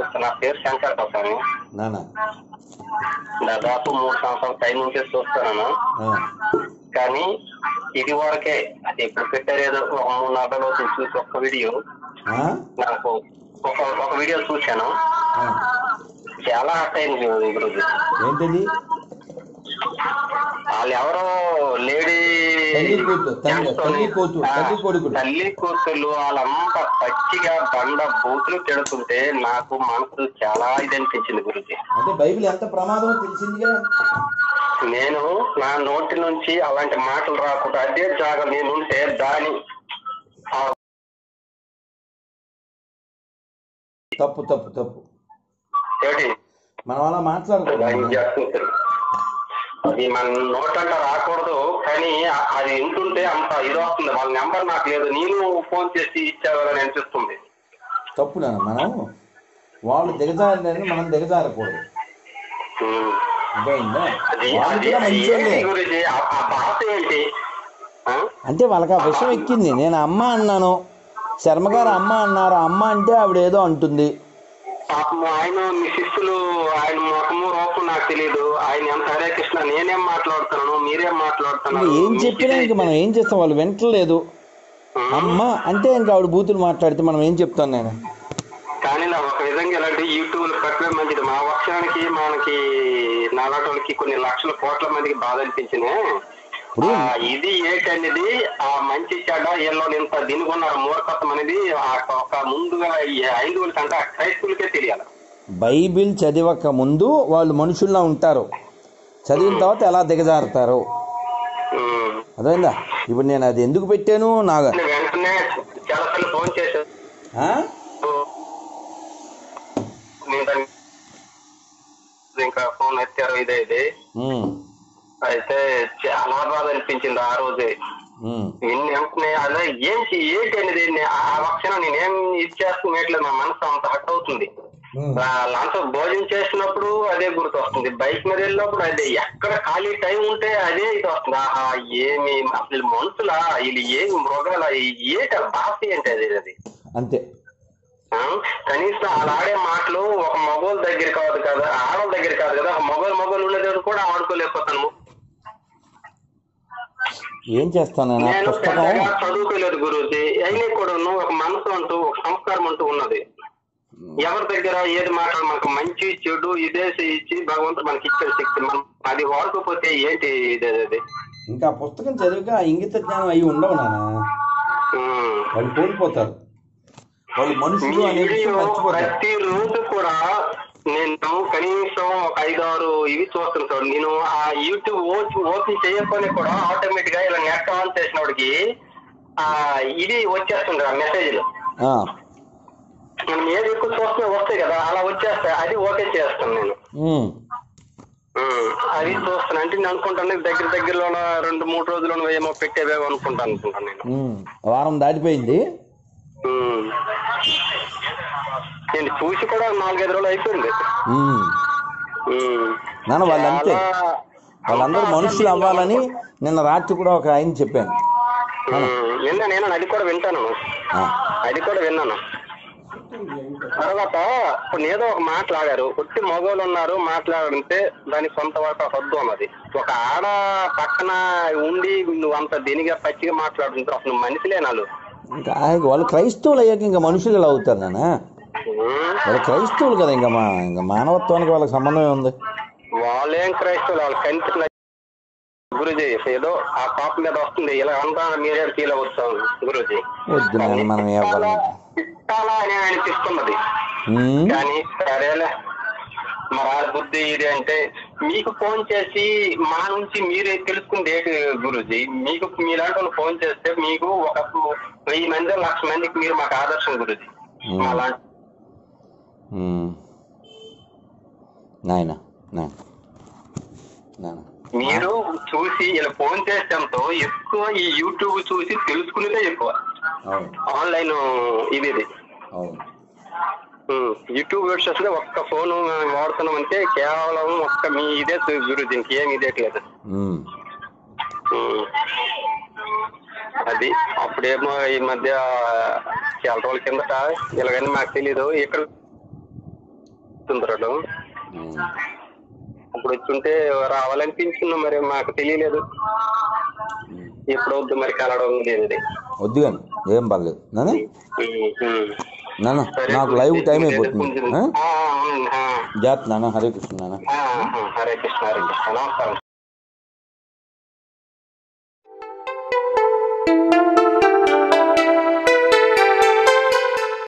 చూస్తాను నా పేరు శంకర్ ప్రసాద్ నానా దాదాపు మూడు సంవత్సరాల టైం నుంచే చూస్తాను ఆ, కానీ ఇది వరకే అది ఎప్పుడు పెట్టారు ఏదో ఒక మూడు నాలుగు రోజులు చూసి ఒక్క వీడియో ఆ? నాకు ఒక ఒక వీడియో చూశాను ఆ. చాలా హట్ అయింది గురుజీ ఏంటిది వాళ్ళు ఎవరో లేడీ తల్లి కూతురు, తల్లి- తల్లి కూతురు, ఆ, తల్లి కొడుకులు. తల్లి కూతురు వాళ్ళంతా పచ్చిగా బండ బూతులు తిడుతుంటే నాకు మనసు చాలా ఇది అనిపించింది గురుజీ అంటే బైబిల్ ఎంత ప్రమాదమో తెలిసిందిగా నేను నా నోటి నుంచి అలాంటి మాటలు రాకుండా అదే జాగా నేనుంటే దాని ఆ తప్పు తప్పు తప్పు ఏంటి మనం అలా దాన్ని మాట్లాడకూడదు చేస్తుంటారు. అది మన నోటంట రాకూడదు కానీ ఆ- అది వింటుంటే అంత ఇది వస్తుంది వాళ్ళ నెంబర్ నాకు లేదు నేను ఫోన్ చేసి ఇచ్చావని అనిపిస్తుంది తప్పు నాన్న మనం వాళ్ళు దిగజారని మనం దిగజారకూడదు ఉమ్. అర్థమైందా అది వాళ్ళు అది కూడా అది మంచోళ్ళే ఏంటి గురించి ఆ- ఆ భాష ఏంటి ఆ? అంటే వాళ్ళకి ఆ విషయం ఎక్కింది నేను అమ్మ అన్నాను శర్మ గారు అమ్మ అన్నారు అమ్మ అంటే ఆవిడ ఏదో అంటుంది పాపం ఆయన మీ శిష్యులు ఆయన ముఖము రూపం నాకు తెలియదు ఆయన ఎంత హరే కృష్ణ నేనేం మాట్లాడుతున్నాను మీరేం ఇంకా మాట్లాడుతున్నారు ఏం చెప్పినా ఇంక మనం ఏం చేస్తాం వాళ్ళు వింటలేదు ఉమ్. అమ్మ అంటే ఇంకా ఆవిడ బూతులు మాట్లాడితే మనం ఏం చెప్తాను నేను కానీ నా ఒక విధంగా ఇలాంటి యూట్యూబ్ పెట్టడమే మంచిది మా పక్షానికి మనకి నాలాంటి వాళ్ళకి కొన్ని లక్షల కోట్ల మందికి బాధ అనిపించింది ఇప్పుడు ఆ, ఇది ఏంటనేది ఆ మంచి చెడ్డ వీళ్ళు ఇంత దినుకున్నారు మూర్ఖత్వం అనేది ఆ ఒక ముందుగా ఈ ఐదుగురికి అంటే ఆ క్రైస్తవులకే తెలియాలి బైబిల్ చదివక ముందు వాళ్ళు మనుషుల్లా ఉంటారు చదివిన తర్వాత ఎలా దిగజారుతారు ఉమ్. అర్థమైందా ఇప్పుడు నేను అది ఎందుకు పెట్టాను నాకు నేను వెంటనే చాలాసార్లు ఫోన్ చేశాను ఆ? నేను దాన్ని ఇంకా ఫోన్ ఎత్తారు ఇదే ఇది ఉమ్, అయితే చాలా బాధ అనిపించింది ఆ రోజే ఉమ్, నిన్న వెంటనే అదే ఏంటి ఏంటి అనేది నే- ఆ ఆ క్షణం నేనేం ఇది చేస్తున్నట్లేదు మా మనసు అంత హట్ అవుతుంది ఉమ్. లాంచ్ భోజనం చేసినప్పుడు అదే గుర్తు వస్తుంది బైక్ మీద వెళ్ళినప్పుడు అదే ఎక్కడ ఖాళీ టైం ఉంటే అదే ఇది వస్తుంది ఆహా ఏమి అసలు మనుషులా వీళ్ళు ఏమి మృగాల ఏంటి ఆ భాష ఏంటి అది అది అంతే ఆ? కనీసం అలా ఆడే మాటలు ఒక మగోళ్ళ దగ్గర కాదు కదా ఆడవాళ్ళ దగ్గర కాదు కదా ఒక మగోళ్ళు మగోళ్ళు ఉన్న దగ్గర కూడా ఆడుకోలేకపోతాను ఏం చేస్తాను నేను ఆ నేను పుస్తకం పెద్దగా చదువుకోలేదు గురూజీ అయినా కూడా ఒక మనసు అంటూ ఒక సంస్కారం అంటూ ఉన్నది ఎవరి దగ్గర ఏది మాట్లాడ మనకు మంచి చెడు ఇదే ఇచ్చి భగవంతుడు మనకి ఇచ్చే శక్తి మనం అది వాడుకోపోతే ఏంటి ఇది అది ఇంకా ఆ పుస్తకం చదివిక ఆ ఇంగిత జ్ఞానం అయి ఉండవు నాన్న ఉమ్. వాళ్ళు కోల్పోతారు వాళ్ళు మీ మనుషులు అనే వీడియో విషయం మర్చిపోతారు ప్రతి రోజు కూడా నేను కనీసం ఒక ఐదారు ఇవి చూస్తుంటాను నేను ఆ యూట్యూబ్ ఓపెన్ ఓపెన్ చేయకపోయినా కూడా ఆటోమేటిక్ గా ఇలా నెట్ ఆన్ చేసినోడికి ఆ ఇది వచ్చేస్తుంది ఆ మెసేజ్లు ఆ, మనం ఏది ఎక్కువ చూస్తే వస్తాయి కదా అలా వచ్చేస్తాయి అది ఓకే చేస్తాను నేను ఉమ్, ఉమ్, అది చూస్తాను అంటే నేను అనుకుంటాను దగ్గర దగ్గరలో రెండు మూడు రోజుల్లో ఏమో పెట్టేవేమో అనుకుంటాను అనుకుంటాను నేను ఉమ్. వారం దాటిపోయింది ఉమ్. నేను చూసి కూడా నాలుగైదు రోజులు అయిపోయింది ఉమ్. ఉమ్. నాన్న వాళ్ళు అంతే చాలా- వాళ్ళందరూ మనుషులు అవ్వాలని నిన్న రాత్రి కూడా ఒక ఆయన చెప్పాను ఉమ్, విన్నాను నేను అది కూడా వింటాను ఆ, అది కూడా విన్నాను తర్వాత ఇప్పుడు ఏదో ఒక మాట్లాడారు కొట్టి మగవాళ్ళు ఉన్నారు మాట్లాడంటే దానికి సొంత వరకు హద్దు ఉన్నది ఒక ఆడ పక్కన ఉండి నువ్వు అంత దీనిగా పచ్చిగా మాట్లాడుతుంటారు అసలు మనిషిలే నాలు ఇంకా వాళ్ళు క్రైస్తవులు అయ్యాక ఇంకా మనుషులు ఎలా అవుతారు నాన్న వాళ్ళు క్రైస్తవులు కదా ఇంకా మా ఇంకా మానవత్వానికి వాళ్ళకి సంబంధమే ఉంది వాళ్ళేం క్రైస్తవులు వాళ్ళు కంటి గురుజీ ఏదో ఆ పాప మీద వస్తుంది ఇలా అంతా మీరే ఫీల్ అవుతాం గురుజీ వద్దు నాన్న మనం ఇవ్వాలి ఇట్టాలా అని అనిపిస్తున్నది ఉమ్, కానీ సరేలే మరి ఆ బుద్ధి ఇది అంటే మీకు ఫోన్ చేసి మా నుంచి మీరే తెలుసుకుంది ఏంటి గురుజీ మీకు మీలాంటి వాళ్ళు ఫోన్ చేస్తే మీకు ఒక వెయ్యి మంది లక్ష మందికి మీరు మాకు ఆదర్శం గురుజీ మ్మ్. అలాంటి ఉమ్. నాయన నాయన నాన్న మీరు చూసి ఇలా ఫోన్ చేసడంతో ఎక్కువ ఈ యూట్యూబ్ చూసి తెలుసుకునేదే ఎక్కువ అవును ఆన్లైన్ ఇది ఇది అవును ఉమ్, యూట్యూబ్ వెబ్సైట్స్ లో ఒక్క ఫోన్ వాడుతున్నాం అంటే కేవలం ఒక్క మీ ఇదే గురు దీనికి ఏం ఇదే లేదు ఉమ్. ఉమ్. అది అప్పుడేమో ఈ మధ్య చాలా రోజుల కిందట ఇలాగని మాకు తెలీదు ఇక్కడ వస్తుంటారు ఉమ్. ఇప్పుడు వచ్చుంటే రావాలనిపించింది మరి మాకు తెలియలేదు ఉమ్. ఎప్పుడు వద్దు మరి కలవడం లేదు వద్దు కానీ ఏం పర్లేదు నాన్న నాన్న సరే నాకు లైవ్ టైం అయిపోతుంది ఆ? ఆ, ఆ, ఆ, జాగ్రత్త నాన్న హరే కృష్ణ నాన్న ఆ, ఆ, హరే కృష్ణ హరే కృష్ణ నమస్కారం